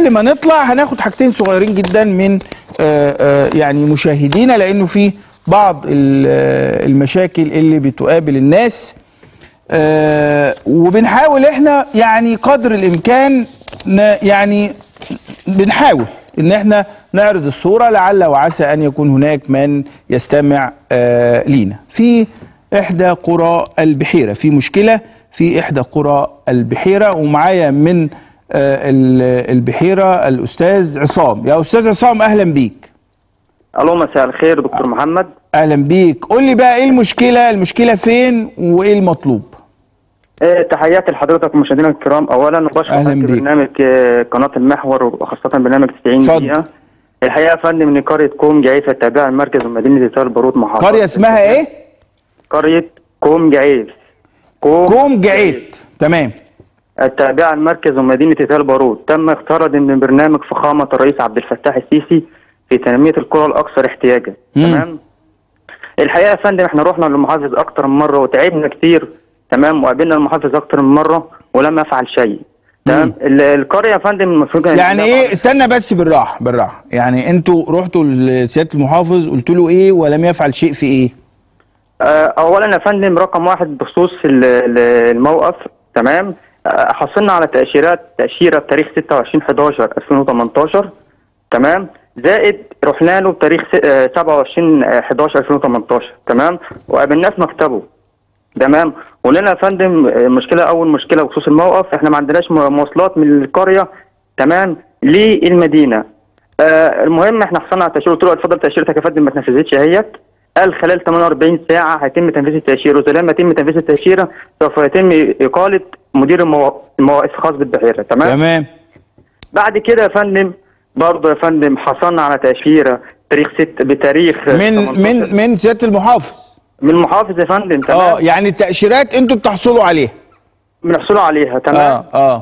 قبل ما نطلع هناخد حاجتين صغيرين جدا من آه، آه، يعني مشاهدينا لانه في بعض ال- آه، المشاكل اللي بتقابل الناس آه، وبنحاول احنا يعني قدر الامكان ن- يعني بنحاول ان احنا نعرض الصوره لعل وعسى ان يكون هناك من يستمع آه، لينا. في احدى قرى البحيره في مشكله في احدى قرى البحيره ومعايا من آه، ال- البحيره الاستاذ عصام. يا استاذ عصام اهلا بيك. الو مساء الخير دكتور محمد اهلا بيك. قول لي بقى ايه المشكله؟ المشكله فين وايه المطلوب؟ آه، تحياتي لحضرتك مشاهدينا الكرام اولا وبشكر أهلاً حضرتك بيك. برنامج آه، قناه المحور وخاصه برنامج 90 اتفضل. دقيقه الحقيقه يا فندم ان قريه كوم جعيف التابعه لمركز مدينه تل بارود محافظه قريه اسمها ايه؟ قريه كوم جعيف كوم, كوم جعيت. تمام. التابعه لمركز مدينه تل بارود تم اختيار من برنامج فخامه الرئيس عبد الفتاح السيسي في تنميه القرى الاكثر احتياجا مم. تمام الحقيقه يا فندم احنا رحنا للمحافظ اكتر من مره وتعبنا كتير تمام وقابلنا المحافظ اكتر من مره ولم يفعل شيء تمام ال- القريه يا فندم المفروض كان- يعني ايه استنى بس بالراحه بالراحه يعني انتوا رحتوا لسياده المحافظ قلت له ايه ولم يفعل شيء في ايه آه، اولا يا فندم رقم واحد بخصوص ال- ال- الموقف تمام آه، حصلنا على تاشيرات تاشيره بتاريخ 26 11 2018 تمام زائد رحنا له بتاريخ س- آه، 27 11 2018 تمام وقابلناه في مكتبه تمام ولنا يا فندم آه، مشكله اول مشكله بخصوص الموقف احنا ما عندناش م- مواصلات من القريه تمام للمدينه آه المهم احنا حصلنا على التاشيره قلت له اتفضل تاشيرتك يا فندم ما اتنفذتش اهيت قال خلال 48 ساعه هيتم تنفيذ التاشيره وزي لما يتم تنفيذ التاشيره سوف يتم اقاله مدير الموا- المواقف الخاص بالبحيره تمام تمام بعد كده يا فندم برضه يا فندم حصلنا على تاشيره تاريخ 6 بتاريخ من 18 من من سياده المحافظ من المحافظ يا فندم تمام اه يعني التاشيرات انتوا بتحصلوا عليها بنحصلوا عليها تمام اه اه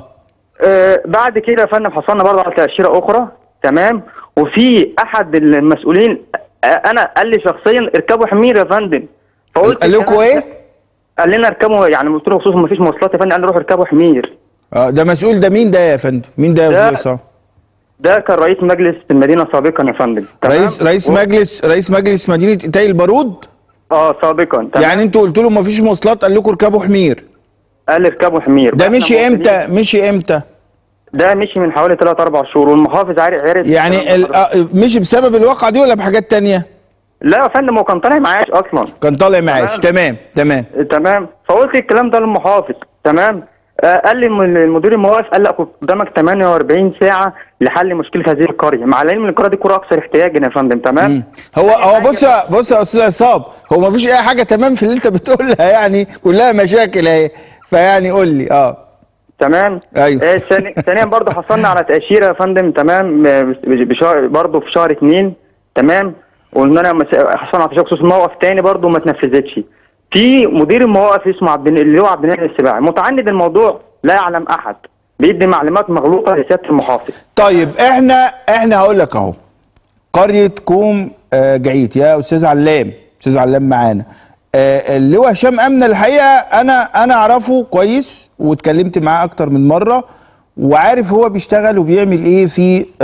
آه بعد كده يا فندم حصلنا برضه على تأشيرة أخرى تمام وفي أحد المسؤولين آه أنا قال لي شخصيا اركبوا حمير يا فندم فقلت قال لكم ايه قال لنا اركبوا يعني قلت له خصوصا ما فيش مواصلات يا فندم قال لي روحوا اركبوا حمير اه ده مسؤول ده مين ده يا فندم مين ده يا ده استاذ عصام ده كان رئيس مجلس المدينة سابقا يا فندم تمام؟ رئيس رئيس و- مجلس رئيس مجلس مدينه انتاي البارود اه سابقا تمام يعني انتوا قلت له ما فيش مواصلات قال لكم اركبوا حمير قال لي اركبوا حمير ده وإحنا مشي موجودين- امتى مشي امتى ده مشي من حوالي 3 4 شهور والمحافظ عارف عرف يعني ال- آه، مشي بسبب الواقعه دي ولا بحاجات تانية لا يا فندم هو كان طالع معاش اصلا كان طالع معاش تمام تمام تمام فقلت الكلام ده للمحافظ تمام آه قال لي الم- المدير المواقف قال لك قدامك 48 ساعه لحل مشكله هذه القريه مع العلم ان القريه دي قرى اكثر احتياجا يا فندم تمام مم. هو هو بص يا- بص يا استاذ عصام هو ما فيش اي حاجه تمام في اللي انت بتقولها يعني كلها مشاكل اهي فيعني قول لي اه تمام أيوة. آه ثاني- ثانيا برضه حصلنا على تاشيره يا فندم تمام آه، بش- بشهر برضه في شهر اثنين تمام وان انا مس- حصلنا على تاشيره بخصوص موقف تاني برضه ما اتنفذتش في مدير المواقف اسمه عبد الن- اللي هو عبد الناصر السباعي متعند الموضوع لا يعلم احد بيدي معلومات مغلوطه لسياده المحافظ طيب احنا احنا هقول لك اهو قريه كوم آه، جعيت يا استاذ علام استاذ علام معانا آه، اللي هو هشام امنه الحقيقه انا انا اعرفه كويس واتكلمت معاه اكتر من مره وعارف هو بيشتغل وبيعمل ايه في آه،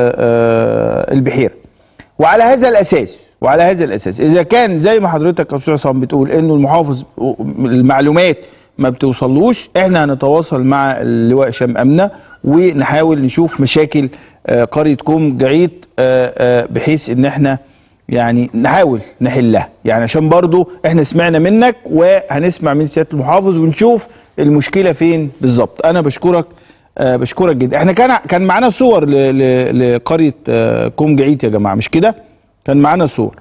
آه، البحيره وعلى هذا الاساس وعلى هذا الاساس اذا كان زي ما حضرتك يا استاذ عصام بتقول انه المحافظ المعلومات ما بتوصلوش احنا هنتواصل مع اللواء هشام امنه ونحاول نشوف مشاكل آه، قريه كوم جعيد آه، آه، بحيث ان احنا يعني نحاول نحلها يعني عشان برضو احنا سمعنا منك وهنسمع من سياده المحافظ ونشوف المشكله فين بالظبط انا بشكرك آه بشكرك جدا احنا كان كان معانا صور ل- ل- لقريه آه كوم جعيت يا جماعه مش كده كان معانا صور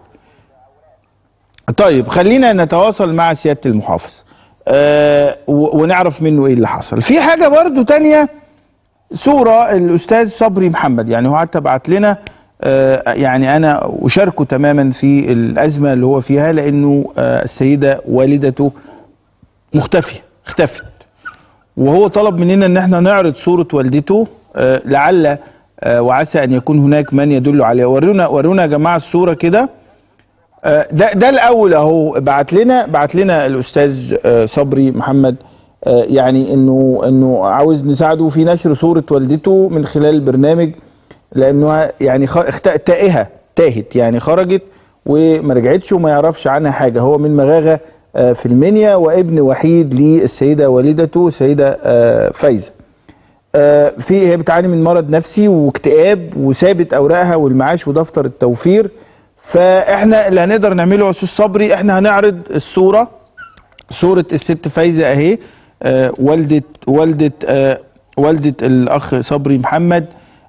طيب خلينا نتواصل مع سياده المحافظ آه و- ونعرف منه ايه اللي حصل في حاجه برضو تانية صوره الاستاذ صبري محمد يعني هو حتى بعت لنا آه يعني انا اشاركه تماما في الازمه اللي هو فيها لانه آه السيده والدته مختفيه اختفت وهو طلب مننا ان احنا نعرض صورة والدته آه لعل آه وعسى ان يكون هناك من يدل عليها ورونا ورونا يا جماعة الصورة كده آه ده ده الاول اهو بعت لنا بعت لنا الاستاذ آه صبري محمد آه، يعني انه انه عاوز نساعده في نشر صوره والدته من خلال البرنامج لانها يعني خ- اخت- تائهه تاهت يعني خرجت وما رجعتش وما يعرفش عنها حاجه هو من مغاغه آه، في المنيا وابن وحيد للسيده والدته السيده آه، فايزه آه، في هي بتعاني من مرض نفسي واكتئاب وسابت اوراقها والمعاش ودفتر التوفير فاحنا اللي هنقدر نعمله يا استاذ صبري احنا هنعرض الصوره صوره الست فايزه اهي آه، والده والده آه، والده الاخ صبري محمد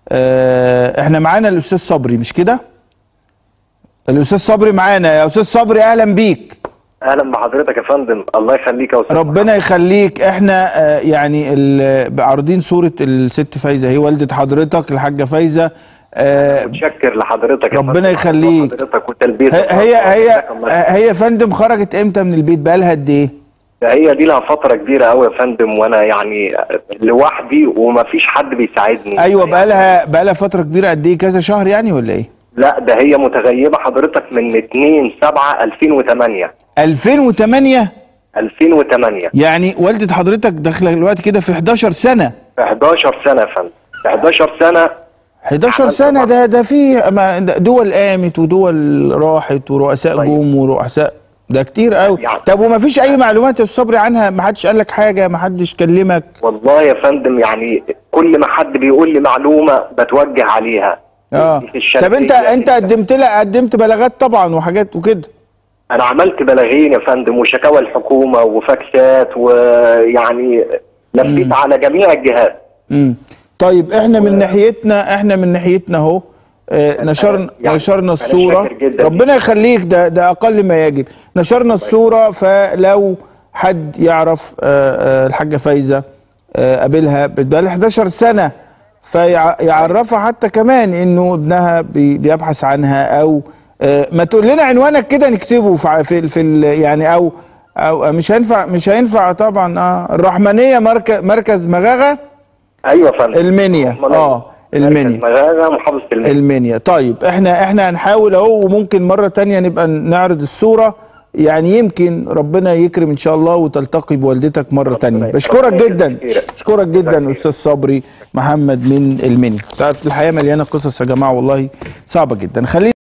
آه، احنا معانا الاستاذ صبري مش كده الاستاذ صبري معانا يا استاذ صبري اهلا بيك اهلا بحضرتك يا فندم الله يخليك يا استاذ ربنا يخليك احنا آه، يعني ال- عارضين صوره الست فايزه هي والده حضرتك الحاجه فايزه آه، متشكر لحضرتك يا ربنا فندم. يخليك. حضرتك وتلبيتك هي هي هي, الله يخليك. هي يا فندم خرجت امتى من البيت بقالها قد ايه هي دي لها فتره كبيره قوي يا فندم وانا يعني لوحدي ومفيش حد بيساعدني ايوه يعني بقالها بقالها فتره كبيره قد ايه كذا شهر يعني ولا ايه لا ده هي متغيبه حضرتك من 2 7 2008 2008 2008 يعني والده حضرتك داخله دلوقتي كده في 11 سنه 11 سنه يا فندم 11 سنه 11 عملت سنه طبعا. ده ده في ما- ده دول قامت ودول راحت ورؤساء طيب. جم ورؤساء ده كتير قوي يعني- طب وما فيش اي معلومات يا استاذ صبري عنها ما حدش قال لك حاجه ما حدش كلمك والله يا فندم يعني كل ما حد بيقول لي معلومه بتوجه عليها اه في الشرقية طب انت انت قدمت لها قدمت بلاغات طبعا وحاجات وكده انا عملت بلاغين يا فندم وشكاوى الحكومه وفاكسات ويعني لفيت على جميع الجهات امم طيب احنا من ناحيتنا احنا من ناحيتنا اهو آه، نشرنا يعني نشرنا أنا الصوره شاكر جداً. ربنا يخليك ده ده اقل ما يجب نشرنا الصوره فلو حد يعرف آه، آه، الحاجه فايزه آه، قابلها بقى 11 سنه فيعرفها حتى كمان انه ابنها بي- بيبحث عنها او آه، ما تقول لنا عنوانك كده نكتبه في ع- في في ال- يعني او او مش هينفع مش هينفع طبعا اه الرحمنيه مركز مركز مغاغه ايوه يا فندم المنيا أمال اه مركز المنيا مغاغه محافظه المنيا المنيا طيب احنا احنا هنحاول اهو وممكن مره تانية نبقى نعرض الصوره يعني يمكن ربنا يكرم ان شاء الله وتلتقي بوالدتك مره تانية يكرمك. بشكرك ربنا جدا يجزيك خير. بشكرك جدا خير. استاذ صبري محمد من المنيا تعرف الحياه مليانه قصص يا جماعه والله صعبه جدا خلينا